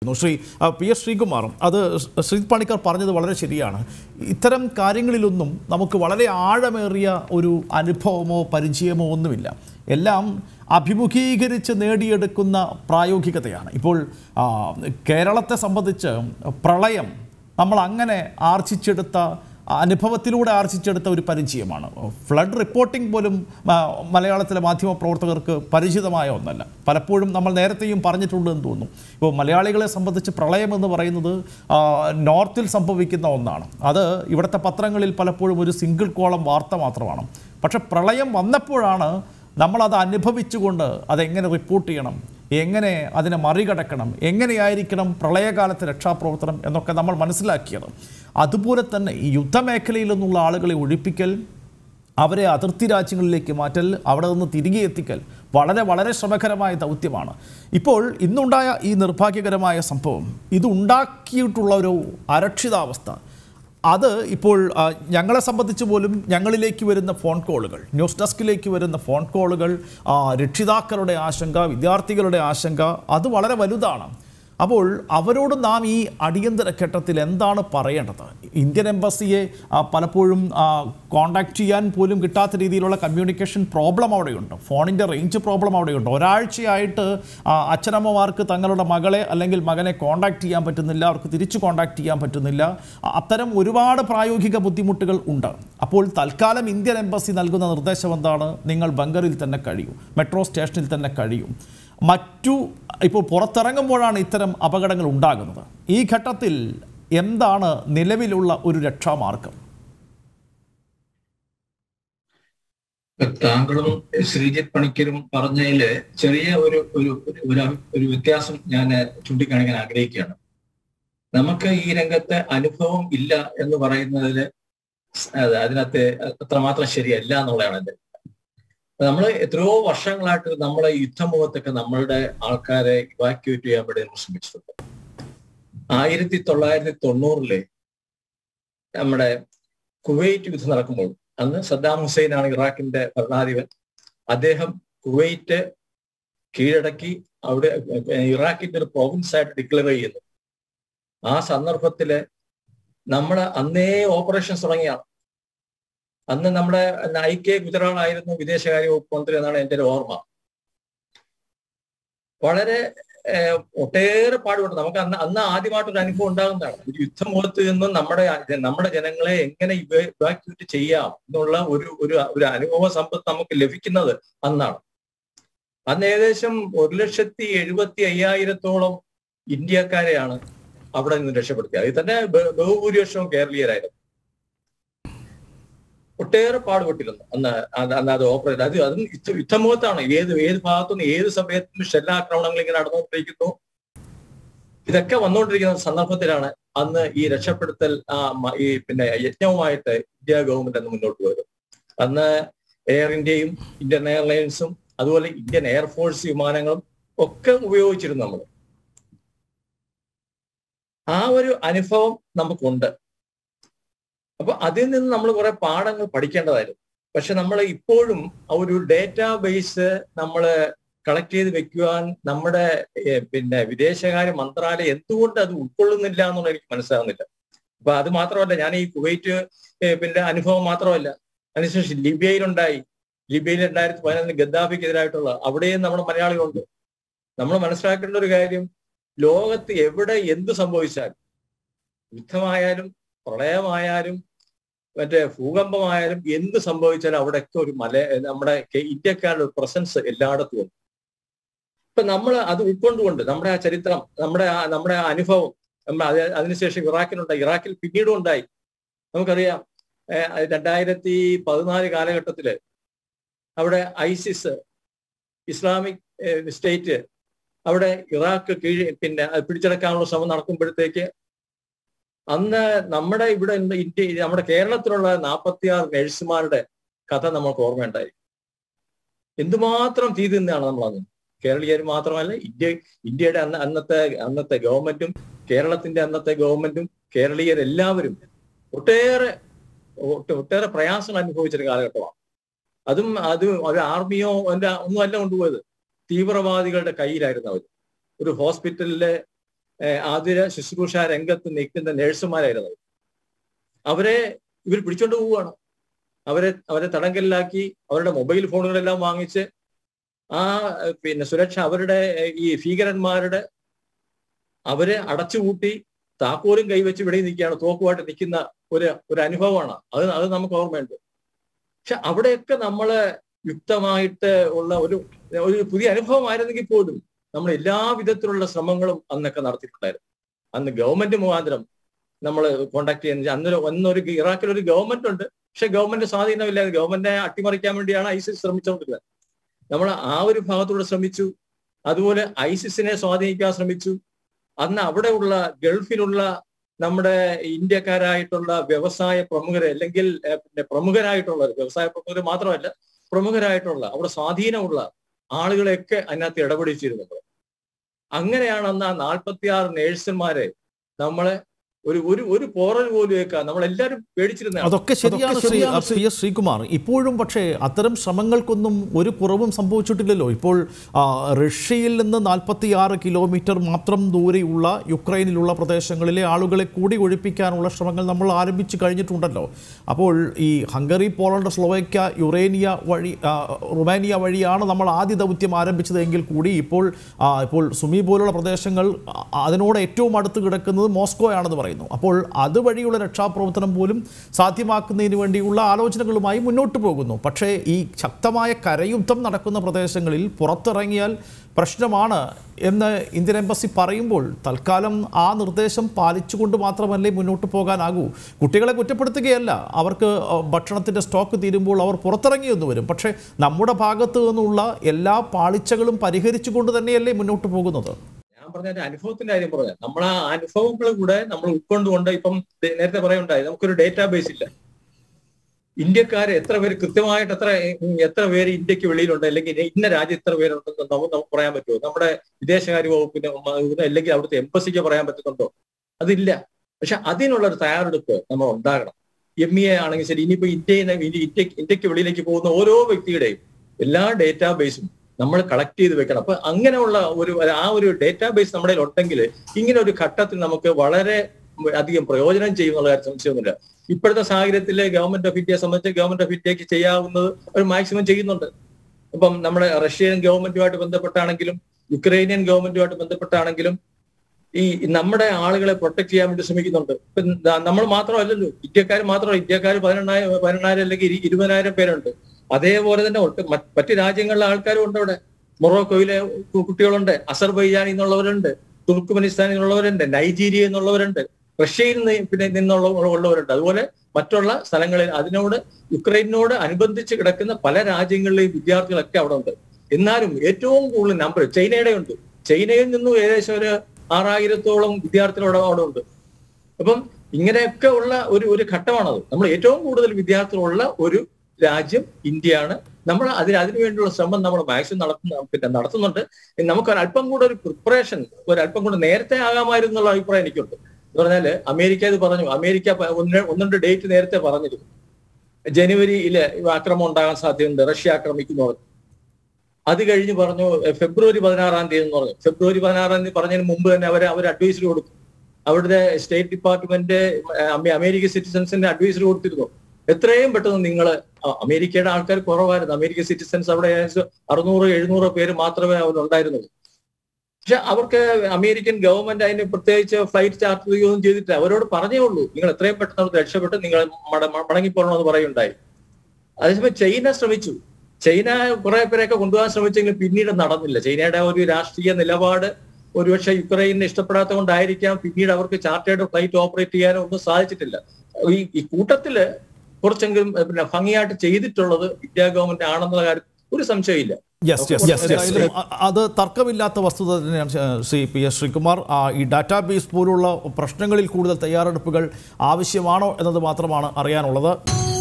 ശ്രീ ആ, P S ശ്രീകുമാറും അത് ശ്രീ പണിക്കർ പറഞ്ഞത് വളരെ ശരിയാണ് ഇത്തരം കാര്യങ്ങളിലൊന്നും നമുക്ക് വളരെ ആഴമേറിയ ഒരു അനുഭവമോ പരിചയമോ ഒന്നുമില്ല എല്ലാം അഭിമുഖീകരിച്ച് നേടിയെടുക്കുന്ന പ്രായോഗികതയാണ് ഇപ്പോൾ ആ, കേരളത്തെ സംബന്ധിച്ച് പ്രളയം നമ്മൾ അങ്ങനെ ആർജിച്ചെടുത്ത അനുഭവത്തിലൂടെ ആർജിച്ചെടുത്ത ഒരു പരിചയമാണ് ഫ്ലഡ് റിപ്പോർട്ടിംഗ് പോലും ആ, മലയാളത്തിലെ മാധ്യമ പ്രവർത്തകർക്ക് പരിചിതമായ ഒന്നല്ല പലപ്പോഴും നമ്മൾ നേരത്തെയും പറഞ്ഞിട്ടുണ്ട് എന്ന് തോന്നുന്നു ഇപ്പോൾ മലയാളികളെ സംബന്ധിച്ച് പ്രളയം എന്ന് പറയുന്നത് ആ, നോർത്തിൽ സംഭവിക്കുന്ന ഒന്നാണ് അത് ഇവിടുത്തെ പത്രങ്ങളിൽ പലപ്പോഴും ഒരു സിംഗിൾ കോളം വാർത്ത മാത്രമാണ് പക്ഷെ പ്രളയം വന്നപ്പോഴാണ് നമ്മളത് അനുഭവിച്ചുകൊണ്ട് അതെങ്ങനെ റിപ്പോർട്ട് ചെയ്യണം എങ്ങനെ അതിനെ മറികടക്കണം എങ്ങനെയായിരിക്കണം പ്രളയകാലത്ത് രക്ഷാപ്രവർത്തനം എന്നൊക്കെ നമ്മൾ മനസ്സിലാക്കിയത് അതുപോലെ തന്നെ ഈ യുദ്ധമേഖലയിൽ നിന്നുള്ള ആളുകളെ ഒഴിപ്പിക്കൽ അവരെ അതിർത്തി രാജ്യങ്ങളിലേക്ക് മാറ്റൽ അവിടെ നിന്ന് തിരികെ എത്തിക്കൽ വളരെ വളരെ ശ്രമകരമായ ദൗത്യമാണ് ഇപ്പോൾ ഇന്നുണ്ടായ ഈ നിർഭാഗ്യകരമായ സംഭവം ഇതുണ്ടാക്കിയിട്ടുള്ള ഒരു അരക്ഷിതാവസ്ഥ അത് ഇപ്പോൾ ആ, ഞങ്ങളെ സംബന്ധിച്ച് പോലും ഞങ്ങളിലേക്ക് വരുന്ന ഫോൺ കോളുകൾ ന്യൂസ് ഡെസ്കിലേക്ക് വരുന്ന ഫോൺ കോളുകൾ ആ, രക്ഷിതാക്കളുടെ ആശങ്ക വിദ്യാർത്ഥികളുടെ ആശങ്ക അത് വളരെ വലുതാണ് അപ്പോൾ അവരോട് നാം ഈ അടിയന്തര ഘട്ടത്തിൽ എന്താണ് പറയേണ്ടത് ഇന്ത്യൻ എംബസിയെ ആ, പലപ്പോഴും കോണ്ടാക്ട് ചെയ്യാൻ പോലും കിട്ടാത്ത രീതിയിലുള്ള കമ്മ്യൂണിക്കേഷൻ പ്രോബ്ലം അവിടെയുണ്ട് ഫോണിൻ്റെ റേഞ്ച് പ്രോബ്ലം അവിടെയുണ്ട് ഒരാഴ്ചയായിട്ട് ആ, അച്ഛനമ്മമാർക്ക് തങ്ങളുടെ മകളെ അല്ലെങ്കിൽ മകനെ കോണ്ടാക്ട് ചെയ്യാൻ പറ്റുന്നില്ല അവർക്ക് തിരിച്ചു കോണ്ടാക്ട് ചെയ്യാൻ പറ്റുന്നില്ല അ- അത്തരം ഒരുപാട് പ്രായോഗിക ബുദ്ധിമുട്ടുകൾ ഉണ്ട് അപ്പോൾ തൽക്കാലം ഇന്ത്യൻ എംബസി നൽകുന്ന നിർദ്ദേശം എന്താണ് നിങ്ങൾ ബങ്കറിൽ തന്നെ കഴിയൂ മെട്രോ സ്റ്റേഷനിൽ തന്നെ കഴിയും മറ്റു ഇപ്പോൾ പുറത്തിറങ്ങുമ്പോഴാണ് ഇത്തരം അപകടങ്ങൾ ഉണ്ടാകുന്നത് ഈ ഘട്ടത്തിൽ എന്താണ് നിലവിലുള്ള ഒരു രക്ഷാമാർഗം താങ്കളും ശ്രീജിത്ത് പണിക്കരും പറഞ്ഞതില് ചെറിയ ഒരു ഒരു ഒരു ഒരു വ്യത്യാസം ഞാൻ ചൂണ്ടിക്കാണിക്കാൻ ആഗ്രഹിക്കുകയാണ് നമുക്ക് ഈ രംഗത്ത് അനുഭവം ഇല്ല എന്ന് പറയുന്നതിൽ അത് അതിനകത്ത് അത്രമാത്രം ശരിയല്ല എന്നുള്ളതാണ് എന്റെ നമ്മൾ എത്രയോ വർഷങ്ങളായിട്ട് നമ്മളെ യുദ്ധമുഖത്തൊക്കെ നമ്മളുടെ ആൾക്കാരെ ഇവാക്യുവേറ്റ് ചെയ്യാൻ വേണ്ടി നമ്മൾ ശ്രമിച്ചിട്ടുണ്ട് ആയിരത്തി തൊള്ളായിരത്തി തൊണ്ണൂറിലെ നമ്മുടെ കുവൈറ്റ് യുദ്ധം നടക്കുമ്പോൾ അന്ന് സദ്ദാം ഹുസൈനാണ് ഇറാഖിന്റെ ഭരണാധിപൻ അദ്ദേഹം കുവൈറ്റ് കീഴടക്കി അവിടെ ഇറാഖിന്റെ ഒരു പ്രോവിൻസ് ആയിട്ട് ഡിക്ലെയർ ചെയ്യുന്നു ആ സന്ദർഭത്തില് നമ്മുടെ അന്നേ ഓപ്പറേഷൻസ് തുടങ്ങിയാണ് അന്ന് നമ്മുടെ ഐ കെ ഗുജറാൾ ആയിരുന്നു വിദേശകാര്യ വകുപ്പ് മന്ത്രി എന്നാണ് എൻ്റെ ഒരു ഓർമ്മ വളരെ ഏഹ്, ഒട്ടേറെ പാടുപെട്ടു നമുക്ക് അന്ന് അന്ന് ആദ്യമായിട്ടൊരു അനുഭവം ഉണ്ടാകുന്നതാണ് ഒരു യുദ്ധമുഖത്ത് നിന്നും നമ്മുടെ നമ്മുടെ ജനങ്ങളെ എങ്ങനെ ഇവാക്യുവേറ്റ് ചെയ്യാം എന്നുള്ള ഒരു ഒരു ഒരു അനുഭവ സമ്പത്ത് നമുക്ക് ലഭിക്കുന്നത് അന്നാണ് അന്ന് ഏകദേശം ഒരു ലക്ഷത്തി എഴുപത്തി അയ്യായിരത്തോളം ഇന്ത്യക്കാരെയാണ് അവിടെ നിന്ന് രക്ഷപ്പെടുത്തിയത് അതിൽ തന്നെ ബ- ബഹുഭൂരിപക്ഷവും കേരളീയരായിരുന്നു ഒട്ടേറെ പാടുപെട്ടിരുന്നു അന്ന് അത് അന്ന് അത് ഓപ്പറേറ്റ് അത് അതും യുദ്ധ യുദ്ധമുഖത്താണ് ഏത് ഏത് ഭാഗത്തുനിന്ന് ഏത് സമയത്തും ഷെല്ലാക്രമണങ്ങൾ ഇങ്ങനെ നടന്നുകൊണ്ടിരിക്കുന്നു ഇതൊക്കെ വന്നുകൊണ്ടിരിക്കുന്ന സന്ദർഭത്തിലാണ് അന്ന് ഈ രക്ഷപ്പെടുത്തൽ ആ മ- ഈ പിന്നെ യജ്ഞവുമായിട്ട് ഇന്ത്യ ഗവൺമെന്റ് അന്ന് മുന്നോട്ട് പോയത് അന്ന് എയർ ഇന്ത്യയും ഇന്ത്യൻ എയർലൈൻസും അതുപോലെ ഇന്ത്യൻ എയർഫോഴ്സ് വിമാനങ്ങളും ഒക്കെ ഉപയോഗിച്ചിരുന്നു നമ്മൾ ആ ഒരു അനുഭവം നമുക്കുണ്ട് അപ്പൊ അതിൽ നിന്ന് നമ്മൾ കുറെ പാഠങ്ങൾ പഠിക്കേണ്ടതായിരുന്നു പക്ഷെ നമ്മൾ ഇപ്പോഴും ആ ഒരു ഡേറ്റാ ബേസ് നമ്മൾ കളക്ട് ചെയ്ത് വെക്കുവാൻ നമ്മുടെ ഏഹ്, പിന്നെ വിദേശകാര്യ മന്ത്രാലയം എന്തുകൊണ്ട് അത് ഉൾക്കൊള്ളുന്നില്ല എന്നുള്ള എനിക്ക് മനസ്സിലാവുന്നില്ല അപ്പൊ അത് മാത്രമല്ല ഞാൻ ഈ കുവൈറ്റ് ഏഹ്, പിന്നെ അനുഭവം മാത്രമല്ല അതിനുശേഷം ലിബിയയിലുണ്ടായി ലിബിയയിൽ രണ്ടായിരത്തി പതിനൊന്നിൽ ഗദ്ദാഫിക്കെതിരായിട്ടുള്ള അവിടെയും നമ്മുടെ മലയാളികളുണ്ട് നമ്മൾ മനസ്സിലാക്കേണ്ട ഒരു കാര്യം ലോകത്ത് എവിടെ എന്ത് സംഭവിച്ചാലും യുദ്ധമായാലും പ്രളയമായാലും മറ്റേ ഭൂകമ്പമായാലും എന്ത് സംഭവിച്ചാലും അവിടെയൊക്കെ ഒരു മല നമ്മുടെ കെ- ഇന്ത്യക്കാരുടെ ഒരു പ്രസൻസ് എല്ലായിടത്തും ഉണ്ട് ഇപ്പൊ നമ്മൾ അത് ഉൾക്കൊണ്ടുകൊണ്ട് നമ്മുടെ ആ ചരിത്രം നമ്മുടെ ആ നമ്മുടെ ആ അനുഭവം നമ്മൾ അത് അതിനുശേഷം ഇറാഖിലുണ്ടായി ഇറാഖിൽ പിന്നീടും ഉണ്ടായി നമുക്കറിയാം ഏഹ്, അത് രണ്ടായിരത്തി പതിനാല് കാലഘട്ടത്തില് അവിടെ ഐസിസ് ഇസ്ലാമിക് ഏഹ്, സ്റ്റേറ്റ് അവിടെ ഇറാഖ് കീഴ് പിന്നെ അത് പിടിച്ചെടുക്കാനുള്ള ശ്രമം നടക്കുമ്പോഴത്തേക്ക് അന്ന് നമ്മുടെ ഇവിടെ ഇന്ന് ഇന്ത്യ നമ്മുടെ കേരളത്തിലുള്ള നാൽപ്പത്തിയാറ് നഴ്സുമാരുടെ കഥ നമുക്ക് ഓർമ്മയുണ്ടായി എന്തുമാത്രം തീ തിന്നാണ് നമ്മൾ അന്ന് കേരളീയർ മാത്രമല്ല ഇന്ത്യ ഇന്ത്യയുടെ അന്ന് അന്നത്തെ അന്നത്തെ ഗവൺമെന്റും കേരളത്തിന്റെ അന്നത്തെ ഗവൺമെന്റും കേരളീയരെല്ലാവരും ഒട്ടേറെ ഒട്ട- ഒട്ടേറെ പ്രയാസങ്ങൾ അനുഭവിച്ചൊരു കാലഘട്ടമാണ് അതും അത് ഒരു ആർമിയോ അല്ല ഒന്നും അല്ല കൊണ്ടുപോയത് തീവ്രവാദികളുടെ കയ്യിലായിരുന്നു അവർ ഒരു ഹോസ്പിറ്റലിലെ ഏഹ്, ആതുര ശുശ്രൂഷ രംഗത്ത് നിൽക്കുന്ന നഴ്സുമാരായിരുന്നു അവരെ ഇവർ പിടിച്ചോണ്ട് പോവുകയാണ് അവരെ അവരെ തടങ്കലിലാക്കി അവരുടെ മൊബൈൽ ഫോണുകളെല്ലാം വാങ്ങിച്ച് ആ ഏഹ്, പിന്നെ സുരക്ഷ അവരുടെ ഏഹ്, ഈ ഭീകരന്മാരുടെ അവരെ അടച്ചുപൂട്ടി താക്കോലും കൈവച്ച് ഇവിടെ നിൽക്കുകയാണ് തോക്കുമായിട്ട് നിൽക്കുന്ന ഒരു ഒരു അനുഭവമാണ് അത് അത് നമുക്ക് ഓർമ്മയുണ്ട് പക്ഷെ അവിടെയൊക്കെ നമ്മള് യുക്തമായിട്ട് ഉള്ള ഒരു ഒരു പുതിയ അനുഭവമായിരുന്നെങ്കിൽ പോലും നമ്മൾ എല്ലാ വിധത്തിലുള്ള ശ്രമങ്ങളും അന്നൊക്കെ നടത്തിയിട്ടുണ്ടായിരുന്നു അന്ന് ഗവൺമെന്റ് മുഖാന്തരം നമ്മൾ കോണ്ടാക്ട് ചെയ്യുന്ന അന്നൊരു അന്നൊരു ഇറാഖിൽ ഒരു ഗവൺമെന്റ് ഉണ്ട് പക്ഷെ ഗവൺമെന്റ് സ്വാധീനമില്ല ഗവൺമെന്റിനെ അട്ടിമറിക്കാൻ വേണ്ടിയാണ് ഐസിസ് ശ്രമിച്ചുകൊണ്ടിരുന്നത് നമ്മൾ ആ ഒരു ഭാഗത്തൂടെ ശ്രമിച്ചു അതുപോലെ ഐസിസിനെ സ്വാധീനിക്കാൻ ശ്രമിച്ചു അന്ന് അവിടെയുള്ള ഗൾഫിലുള്ള നമ്മുടെ ഇന്ത്യക്കാരായിട്ടുള്ള വ്യവസായ പ്രമുഖരെ അല്ലെങ്കിൽ ഏഹ്, പിന്നെ പ്രമുഖരായിട്ടുള്ള വ്യവസായ പ്രമുഖർ മാത്രമല്ല പ്രമുഖരായിട്ടുള്ള അവിടെ സ്വാധീനമുള്ള ആളുകളെയൊക്കെ അതിനകത്ത് ഇടപെടിച്ചിരുന്നു നമ്മൾ. അങ്ങനെയാണ് അന്ന് ആ നാൽപ്പത്തി ആറ് നേഴ്സുമാരെ നമ്മളെ ഒരു ഒരു ഒരു പോറൽ പോലും ഏൽക്കാൻ നമ്മളെല്ലാവരും പേടിച്ചിരുന്ന അതൊക്കെ ശരിയാണ് ശ്രീ പി എസ് ശ്രീകുമാർ ഇപ്പോഴും പക്ഷേ അത്തരം ശ്രമങ്ങൾക്കൊന്നും ഒരു കുറവും സംഭവിച്ചിട്ടില്ലല്ലോ ഇപ്പോൾ ആ, റഷ്യയിൽ നിന്ന് നാൽപ്പത്തി ആറ് കിലോമീറ്റർ മാത്രം ദൂരെയുള്ള യുക്രൈനിലുള്ള പ്രദേശങ്ങളിലെ ആളുകളെ കൂടി ഒഴിപ്പിക്കാനുള്ള ശ്രമങ്ങൾ നമ്മൾ ആരംഭിച്ചു കഴിഞ്ഞിട്ടുണ്ടല്ലോ അപ്പോൾ ഈ ഹംഗറി പോളണ്ട് സ്ലോവേക്യ യുറേനിയ വഴി ആ, റുമാനിയ വഴിയാണ് നമ്മൾ ആദ്യ ദൗത്യം ആരംഭിച്ചതെങ്കിൽ കൂടി ഇപ്പോൾ ആ, ഇപ്പോൾ സുമി പോലുള്ള പ്രദേശങ്ങൾ ആ, അതിനോട് ഏറ്റവും അടുത്ത് കിടക്കുന്നത് മോസ്കോയാണെന്ന് പറയുന്നു അപ്പോൾ അതുവഴിയുള്ള രക്ഷാപ്രവർത്തനം പോലും സാധ്യമാക്കുന്നതിന് വേണ്ടിയുള്ള ആലോചനകളുമായി മുന്നോട്ട് പോകുന്നു പക്ഷേ ഈ ശക്തമായ കരയുദ്ധം നടക്കുന്ന പ്രദേശങ്ങളിൽ പുറത്തിറങ്ങിയാൽ പ്രശ്നമാണ് എന്ന് ഇന്ത്യൻ എംബസി പറയുമ്പോൾ തൽക്കാലം ആ നിർദ്ദേശം പാലിച്ചുകൊണ്ട് മാത്രമല്ലേ മുന്നോട്ട് പോകാനാകൂ കുട്ടികളെ കുറ്റപ്പെടുത്തുകയല്ല അവർക്ക് അഹ്, ഭക്ഷണത്തിൻ്റെ സ്റ്റോക്ക് തീരുമ്പോൾ അവർ പുറത്തിറങ്ങി എന്ന് വരും പക്ഷേ നമ്മുടെ ഭാഗത്തു നിന്നുള്ള എല്ലാ പാളിച്ചകളും പരിഹരിച്ചുകൊണ്ട് തന്നെയല്ലേ മുന്നോട്ട് പോകുന്നത് ഞാൻ പറഞ്ഞ ഒരു അനുഭവത്തിന്റെ കാര്യം പറഞ്ഞ നമ്മൾ ആ അനുഭവങ്ങൾ കൂടെ നമ്മൾ ഉൾക്കൊണ്ടുകൊണ്ട് ഇപ്പം ദേ- നേരത്തെ പറയുണ്ടായി നമുക്കൊരു ഡേറ്റാ ബേസ് ഇല്ല ഇന്ത്യക്കാർ എത്ര പേര് കൃത്യമായിട്ട് എത്ര ഉം, എത്ര പേര് ഇന്ത്യക്ക് വെളിയിലുണ്ട് അല്ലെങ്കിൽ ഇന്ന രാജ്യം എത്ര പേരുണ്ടെന്ന് നമുക്ക് നമുക്ക് പറയാൻ പറ്റുമോ നമ്മുടെ വിദേശകാര്യ വകുപ്പിന് ഉം, അല്ലെങ്കിൽ അവിടുത്തെ എംബസിക്ക് പറയാൻ പറ്റുന്നുണ്ടോ അതില്ല പക്ഷെ അതിനുള്ള ഒരു തയ്യാറെടുപ്പ് നമ്മൾ ഉണ്ടാകണം എം ഇ എ ആണെങ്കിൽ ശരി ഇനിയിപ്പോ ഇന്ത്യയിൽ ഇന്ത്യ ഇന്ത്യക്ക് വെളിയിലേക്ക് പോകുന്ന ഓരോ വ്യക്തിയുടെയും എല്ലാ ഡേറ്റാ ബേസും നമ്മൾ കളക്ട് ചെയ്ത് വെക്കണം അപ്പൊ അങ്ങനെയുള്ള ഒരു ആ ഒരു ഡേറ്റാ ബേസ് നമ്മുടെ കയ്യിൽ ഉണ്ടെങ്കിൽ ഇങ്ങനെ ഒരു ഘട്ടത്തിൽ നമുക്ക് വളരെ അധികം പ്രയോജനം ചെയ്യുന്നുള്ള കാര്യം സംശയമൊന്നുമില്ല ഇപ്പോഴത്തെ സാഹചര്യത്തിൽ ഗവൺമെന്റ് ഓഫ് ഇന്ത്യയെ സംബന്ധിച്ച് ഗവൺമെന്റ് ഓഫ് ഇന്ത്യക്ക് ചെയ്യാവുന്നത് ഒരു മാക്സിമം ചെയ്യുന്നുണ്ട് ഇപ്പം നമ്മുടെ റഷ്യൻ ഗവൺമെന്റുമായിട്ട് ബന്ധപ്പെട്ടാണെങ്കിലും യുക്രൈനിയൻ ഗവൺമെന്റുമായിട്ട് ബന്ധപ്പെട്ടാണെങ്കിലും ഈ നമ്മുടെ ആളുകളെ പ്രൊട്ടക്ട് ചെയ്യാൻ വേണ്ടി ശ്രമിക്കുന്നുണ്ട് ഇപ്പൊ ന- നമ്മൾ മാത്രമല്ലല്ലോ ഇന്ത്യക്കാർ മാത്രമല്ല ഇന്ത്യക്കാർ പതിനെണ്ണായിരം പതിനെണ്ണായിരം അല്ലെങ്കിൽ ഇരു- ഇരുപതിനായിരം പേരുണ്ട് അതേപോലെ തന്നെ ഒട്ട് മറ്റ് മറ്റ് രാജ്യങ്ങളിലെ ആൾക്കാരും ഉണ്ട് അവിടെ മൊറോക്കോയിലെ കു- കുട്ടികളുണ്ട് അസർബൈജാനിൽ നിന്നുള്ളവരുണ്ട് തുർക്കുമെനിസ്ഥാനിൽ നിന്നുള്ളവരുണ്ട് നൈജീരിയയിൽ നിന്നുള്ളവരുണ്ട് റഷ്യയിൽ നിന്ന് പിന്നെ നിന്നുള്ള ഉള്ളവരുണ്ട് അതുപോലെ മറ്റുള്ള സ്ഥലങ്ങളിൽ അതിനോട് യുക്രൈനോട് അനുബന്ധിച്ച് കിടക്കുന്ന പല രാജ്യങ്ങളിലെയും വിദ്യാർത്ഥികളൊക്കെ അവിടെ ഉണ്ട് എന്നാലും ഏറ്റവും കൂടുതൽ നമ്പർ ചൈനയുടെ ഉണ്ട് ചൈനയിൽ നിന്നും ഏകദേശം ഒരു ആറായിരത്തോളം വിദ്യാർത്ഥികൾ അവിടെ അവിടെ ഉണ്ട് അപ്പം ഇങ്ങനെയൊക്കെ ഉള്ള ഒരു ഒരു ഘട്ടമാണത് നമ്മൾ ഏറ്റവും കൂടുതൽ വിദ്യാർത്ഥികളുള്ള ഒരു രാജ്യം ഇന്ത്യയാണ് നമ്മൾ അതിന് അതിനു വേണ്ടിയുള്ള ശ്രമം നമ്മൾ മാക്സിമം നടത്തുന്ന പിന്നെ നടത്തുന്നുണ്ട് നമുക്ക് ഒരല്പം കൂടെ ഒരു പ്രിപ്പറേഷൻ ഒരല്പം കൂടെ നേരത്തെ ആകാമായിരുന്നു എന്നുള്ള അഭിപ്രായം എനിക്കുണ്ട് എന്ന് പറഞ്ഞാല് അമേരിക്ക ഇത് പറഞ്ഞു അമേരിക്ക പ- ഒന്ന് ഒന്ന് രണ്ട് ഡേറ്റ് നേരത്തെ പറഞ്ഞിരുന്നു ജനുവരിയില് ആക്രമണം ഉണ്ടാകാൻ സാധ്യതയുണ്ട് റഷ്യ ആക്രമിക്കുന്നു അത് കഴിഞ്ഞ് പറഞ്ഞു എ, ഫെബ്രുവരി പതിനാറാം തീയതി എന്ന് പറഞ്ഞു ഫെബ്രുവരി പതിനാറാം തീയതി പറഞ്ഞതിന് മുമ്പ് തന്നെ അവർ അവർ അഡ്വൈസറി കൊടുത്തു അവിടുത്തെ സ്റ്റേറ്റ് ഡിപ്പാർട്ട്മെന്റ് അമേരിക്കൻ സിറ്റിസൺസിന്റെ അഡ്വൈസറി കൊടുത്തിരുന്നു എത്രയും പെട്ടെന്ന് നിങ്ങൾ അമേരിക്കയുടെ ആൾക്കാർ കുറവായിരുന്നു അമേരിക്കൻ സിറ്റിസൺസ് അവിടെ ഏകദേശം അറുന്നൂറ് എഴുന്നൂറ് പേര് മാത്രമേ അവിടെ ഉണ്ടായിരുന്നുള്ളൂ പക്ഷെ അവർക്ക് അമേരിക്കൻ ഗവൺമെന്റ് അതിന് പ്രത്യേകിച്ച് ഫ്ലൈറ്റ് ചാർട്ട് ചെയ്യുകയൊന്നും ചെയ്തിട്ടില്ല അവരോട് പറഞ്ഞേ ഉള്ളൂ നിങ്ങൾ എത്രയും പെട്ടെന്ന് അവിടെ രക്ഷപ്പെട്ട് നിങ്ങൾ മട- മടങ്ങിപ്പോകണമെന്ന് പറയുണ്ടായി അതേസമയം ചൈന ശ്രമിച്ചു ചൈന കുറെ പേരെയൊക്കെ കൊണ്ടുപോകാൻ ശ്രമിച്ചെങ്കിലും പിന്നീട് നടന്നില്ല ചൈനയുടെ ഒരു രാഷ്ട്രീയ നിലപാട് ഒരുപക്ഷെ യുക്രൈനെ ഇഷ്ടപ്പെടാത്ത കൊണ്ടായിരിക്കാം പിന്നീട് അവർക്ക് ചാർട്ടേഡ് ഫ്ലൈറ്റ് ഓപ്പറേറ്റ് ചെയ്യാനോ ഒന്നും സാധിച്ചിട്ടില്ല ഈ ഈ കൂട്ടത്തില് കുറച്ചെങ്കിലും ഏഹ്, പിന്നെ ഭംഗിയായിട്ട് ചെയ്തിട്ടുള്ളത് ഇന്ത്യ ഗവൺമെന്റ് ആണെന്നുള്ള കാര്യം ഒരു സംശയമില്ല യെസ് യെസ് യെസ് യെസ് അത് തർക്കമില്ലാത്ത വസ്തുത തന്നെയാണ് ശ്രീ- ശ്രീ പി എസ് ശ്രീകുമാർ ആ, ഈ ഡാറ്റാബേസ് പോലുള്ള പ്രശ്നങ്ങളിൽ കൂടുതൽ തയ്യാറെടുപ്പുകൾ ആവശ്യമാണോ എന്നത് മാത്രമാണ് അറിയാനുള്ളത്